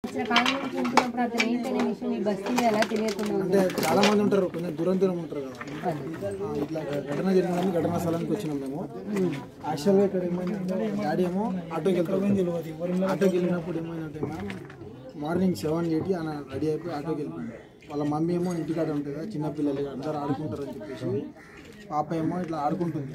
అసలు కాలం నుంచి ఉంటున్నప్పుడు అతను ఏంటనే విషయం ఈ బస్తీలో ఎలా తెలియకుండా ఉంది అంటే చాలా మంది ఉంటారు కొంచెం దూరం దూరం ఉంటారు కదా ఆ, ఇట్లా ఘటన జరిగిందని ఘటనా స్థలానికి వచ్చినాం మేము యాక్చువల్గా ఇక్కడ ఏమైందంటే డాడీ ఏమో ఆటోకి వెళ్తాం ఆటోకి వెళ్ళినప్పుడు ఏమైందంటే మ్యామ్ మార్నింగ్ సెవెన్ ఎయిటీ ఆయన రెడీ అయిపోయి ఆటోకి వెళ్ళిపోయింది వాళ్ళ మమ్మీ ఏమో ఇంటికాడ ఉంటుంది కదా చిన్న పిల్లలు ఇక అందరూ ఆడుకుంటారు అని చెప్పేసి పాప ఏమో ఇట్లా ఆడుకుంటుంది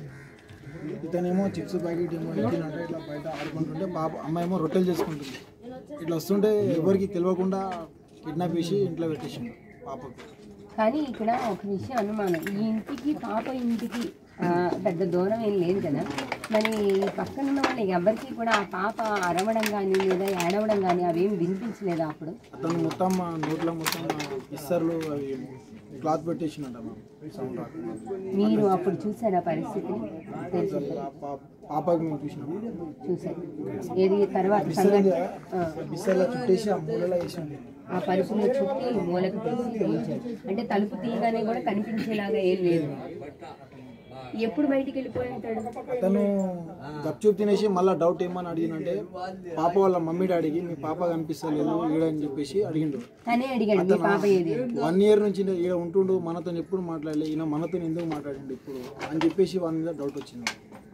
ఇతనేమో చిప్స్ ప్యాకెట్ ఏమో ఇచ్చినంటే ఇట్లా బయట ఆడుకుంటుంటే పాప అమ్మాయి ఏమో రొట్టెలు చేసుకుంటుంది ఇట్లా వస్తుంటే ఎవరికి తెలియకుండా కిడ్నాప్ చేసి ఇంట్లో పెట్టేసిండు పాపకు కానీ ఇక్కడ ఒక విషయం అనుమానం ఈ ఇంటికి పాప ఇంటికి ఆ, పెద్ద దూరం ఏం లేదు కదా మరి ఈ పక్కన ఉన్న వాళ్ళకి ఎవరికి కూడా ఆ పాప అరవడం కానీ లేదా ఏడవడం కానీ అవేం వినిపించలేదా అప్పుడు అతను మొత్తం మా నోట్లో మొత్తం పిස්සర్లు అవి క్లాత్ పెట్టేసినట్ట సౌండ్ రాకుండా మీరు అప్పుడు చూసారా పరిస్థితిని తెలుసు ఆ పా- పాపకి మేము చూసినాం చూసారు ఏది తర్వాత పిස්සర్ ఉంది సంఘటన కదా ఆ పిස්සర్లో చుట్టేసి ఆ మూలలో వేసింది ఆ పరుపులో చుట్టి మూలకు తీసి చేయించాడు అంటే తలుపు తీయగానే కూడా కనిపించేలాగా ఏం లేదు ఎప్పుడు బయటికి వెళ్ళిపోయి ఉంటాడు అతను గప్చూప్ తినేసి మళ్ళీ డౌట్ ఏమని అడిగినంటే పాప వాళ్ళ మమ్మీ డాడీకి మీ పాప కనిపిస్తలేదు ఈడ అని చెప్పేసి అడిగిండు తనే అడిగాడు మీ పాప ఏది వన్ ఇయర్ నుంచి ఈడ ఉంటుండు మనతో ఎప్పుడు మాట్లాడలే ఈయన మనతో ఎందుకు మాట్లాడిండు ఇప్పుడు అని చెప్పేసి వాని మీద డౌట్ వచ్చింది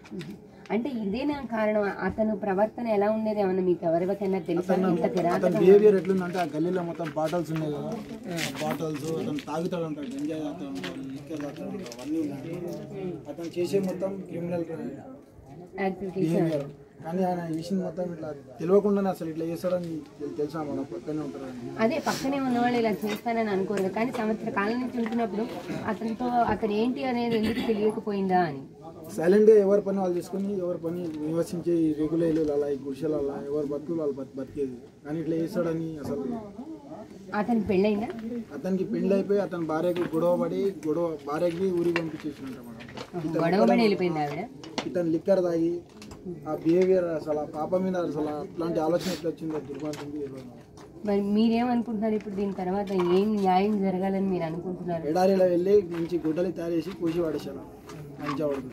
అంటే ఇదేనా కారణం అతను ప్రవర్తన ఎలా ఉండేది ఏమన్నా మీకు ఎవరికైనా తెలుసా ఇంత అతని కిరాతకం బిహేవియర్ ఎట్లుందంటే ఆ గల్లీలో మొత్తం బాటిల్స్ ఉన్నాయి కదా బాటిల్స్ అతను తాగుతాడు అంటాడు ఎంజాయ్ చేస్తాడు అంటాడు లిక్కర్ తాగుతాడు అంటాడు అవన్నీ ఉన్నాయి అతను చేసే మొత్తం క్రిమినల్ యాక్టివిటీస్ బిహేవియర్ కానీ ఆయన చేసింది మొత్తం ఇట్లా తెలియకుండానే అసలు ఇట్లా చేస్తాడని తెలు- తెలుసా మనం పక్కనే ఉంటారని అదే పక్కనే ఉన్నవాళ్ళు ఇలా చేస్తానని అనుకోరు కదా. కానీ సంవత్సర కాలం నుంచి ఉంటున్నప్పుడు అతనితో అతను ఏంటి అనేది ఎందుకు తెలియకపోయిందా అని సైలెంట్గా ఎవరి పని వాళ్ళు చేసుకొని ఎవరి పని నివసించే ఈ రెగ్యులేలు అలా ఈ గుడిసెలు అలా ఎవరి బతుకులు వాళ్ళు బతి బతికేది కానీ ఇట్లా చేస్తాడని అసలు అతనికి పెళ్ళైందా అతనికి పెళ్ళి అయిపోయి అతని భార్యకు గొడవ పడి గొడవ భార్యకి ఊరికి పంపించేసినట్ట మేడం గొడవ పడి వెళ్ళిపోయింది ఆవిడ ఇతను లిక్కర్ తాగి ఆ బిహేవియర్ అసలు ఆ పాప మీద అసలు అట్లాంటి ఆలోచన ఎట్లా వచ్చిందో దుర్మార్గంకి తెలియదు మరి మీరేమనుకుంటున్నారు ఇప్పుడు దీని తర్వాత ఏం న్యాయం జరగాలని మీరు అనుకుంటున్నారు ఎడారిలో వెళ్ళి మంచి గుడ్డలు తయారు చేసి పూసి పడేసాను మంచిగా పడుతుంది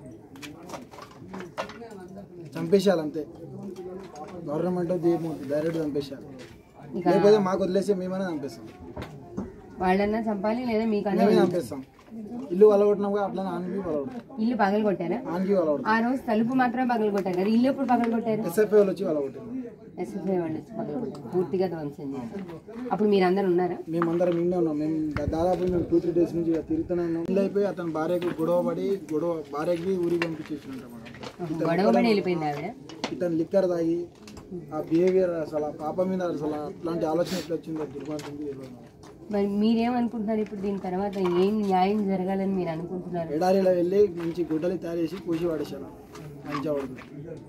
చంపేసేయాలి అంతే గవర్నమెంట్ దీపమవుతుంది డైరెక్ట్ చంపేసేయాలి ఇక లేకపోతే మాకు వదిలేసి మేమైనా చంపేస్తాం వాళ్ళన్నా చంపాలి లేదా మీకన్నా మేమే చంపేస్తాం ఇల్లు వలగొట్టినాం కూడా అట్లనే ఆన్కి వలగొడతాం ఇల్లు పగలు కొట్టారా ఆన్కి వలగొడతాం ఆ రోజు తలుపు మాత్రమే పగలు కొట్టారు కదా ఇల్లు ఎప్పుడు పగలు కొట్టారు ఎస్ఎఫ్ఐ వాళ్ళు వచ్చి వలగొట్టారు ఎస్ఎఫ్ఐ వాళ్ళు వచ్చి పగలు కొట్టారు పూర్తిగా ధ్వంసం చేశారు అప్పుడు మీరందరూ ఉన్నారా మేమందరం ఇండే ఉన్నాం మేము దాదాపు మేము టూ త్రీ డేస్ నుంచి ఇక తిరుగుతూనే ఉన్నాం ఇల్లు అయిపోయి అతని భార్యకు గొడవ పడి గొడవ భార్యకి ఊరికి పంపించేసినట్ట మేడం గొడవ పడి వెళ్ళిపోయింది ఆవిడ ఇతను లిక్కర్ తాగి ఆ బిహేవియర్ అసలు ఆ పాప మీద అసలు అట్లాంటి ఆలోచన ఎట్లా వచ్చిందో దుర్మార్గంకి తెలియదు మరి మీరేమనుకుంటున్నారు ఇప్పుడు దీని తర్వాత ఏం న్యాయం జరగాలని మీరు అనుకుంటున్నారు ఎడారిలో వెళ్ళి మంచి గుడ్డలు తయారు చేసి పూసి పడేసాను మంచిగా పడుతుంది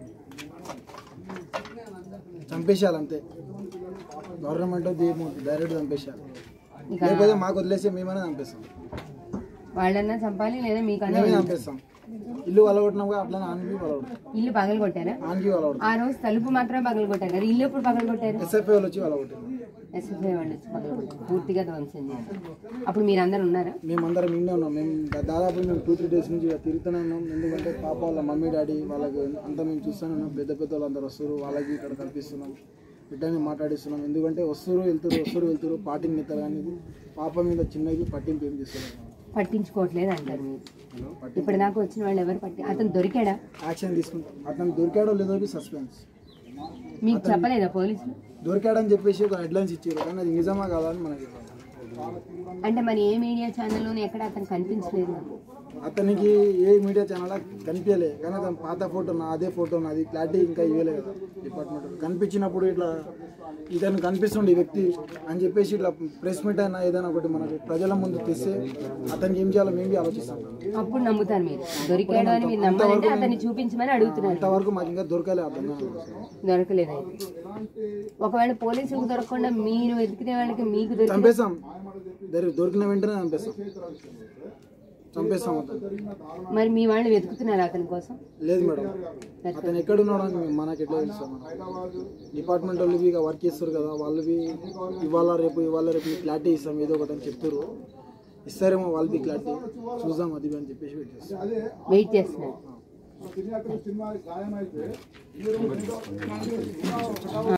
చంపేసేయాలి అంతే గవర్నమెంట్ దీపమవుతుంది డైరెక్ట్ చంపేసేయాలి ఇక లేకపోతే మాకు వదిలేసి మేమైనా చంపేస్తాం వాళ్ళన్నా చంపాలి లేదా మీకన్నా మేమే చంపేస్తాం ఇల్లు వలగొట్టినాం కూడా అట్లనే ఆన్కి వలగొడతాం ఇల్లు పగలు కొట్టారా ఆన్కి వలగొడతాం ఆ రోజు తలుపు మాత్రమే పగలు కొట్టారు కదా ఇల్లు ఎప్పుడు పగలు కొట్టారు ఎస్ఎఫ్ఐ వాళ్ళు వచ్చి వలగొట్టారు ఎస్ఎఫ్ఐ వాళ్ళు వచ్చి పగలు కొట్టారు పూర్తిగా ధ్వంసం చేశారు అప్పుడు మీరందరూ ఉన్నారా మేమందరం ఇండే ఉన్నాం మేము దా- దాదాపు మేము టూ త్రీ డేస్ నుంచి ఇక తిరుగుతూనే ఉన్నాం ఎందుకంటే పాప వాళ్ళ మమ్మీ డాడీ వాళ్ళకి అంతా మేము చూస్తూనే ఉన్నాం పెద్ద పెద్ద వాళ్ళు అందరు వస్తారు వాళ్ళకి ఇక్కడ కల్పిస్తున్నాం బిడ్డని మాట్లాడిస్తున్నాం ఎందుకంటే వస్తారు వెళ్తారు వస్తారు వెళ్తారు పార్టీని నెత్తారు కానీ పాప మీద చిన్నది పట్టింపు ఏం చేస్తున్నారు పట్టించుకోవట్లేదు అంటారు మీరు ఇప్పటిదాకా వచ్చిన వాళ్ళు ఎవరు పట్టి అతను దొరికాడా యాక్షన్ తీసుకుంటాం అతను దొరికాడో లేదో సస్పెన్స్ మీకు చెప్పలేదా పోలీసులు దొరికాడని చెప్పేసి ఒక హెడ్లైన్స్ ఇచ్చారు కానీ అది నిజమా కాదా అని మనకి తెలియదు. అంటే మరి ఏ మీడియా ఛానల్లోనే ఎక్కడ అతను కనిపించలేదు అతనికి ఏ మీడియా ఛానల్ కనిపించలే కానీ అతను పాత ఫోటో నా అదే ఫోటో నాది క్లారిటీ ఇంకా ఇవ్వలే కదా డిపార్ట్మెంట్ కనిపించినప్పుడు ఇట్లా ఇతను కనిపిస్తుండే ఈ వ్యక్తి అని చెప్పేసి ఇట్లా ప్రెస్ మీట్ అయినా ఏదైనా ఒకటి మనకి ప్రజల ముందు తెస్తే అతనికి ఏం చేయాలో మేము ఆలోచిస్తాం అప్పుడు నమ్ముతారు మీరు దొరికాడు అని మీరు నమ్మాలంటే అతన్ని చూపించమని అడుగుతున్నారు అంతవరకు మాకు ఇంకా దొరకలే అర్థం దొరకలేదు అయితే ఒకవేళ పోలీసులకు దొరకకుండా మీరు వెతికిన వాళ్ళకి మీకు దొరికి చంపేస్తాం దొరి- దొరికిన వెంటనే చంపేస్తాం చంపేస్తాం అతను మరి మీ వాళ్ళు వెతుకుతున్నారు అతని కోసం లేదు మేడం అతను ఎక్కడున్నాడు అని మనకి ఎట్లా తెలుసు మనం డిపార్ట్మెంట్ వాళ్ళు ఇక వర్క్ చేస్తారు కదా వాళ్ళవి ఇవాళ రేపు ఇవాళ రేపు క్లారిటీ ఇస్తాం ఏదో ఒకటి అని చెప్తారు ఇస్తారేమో వాళ్ళకి క్లారిటీ చూద్దాం అది ఇది అని చెప్పేసి వెయిట్ చేస్తాం వెయిట్ చేస్తున్నారు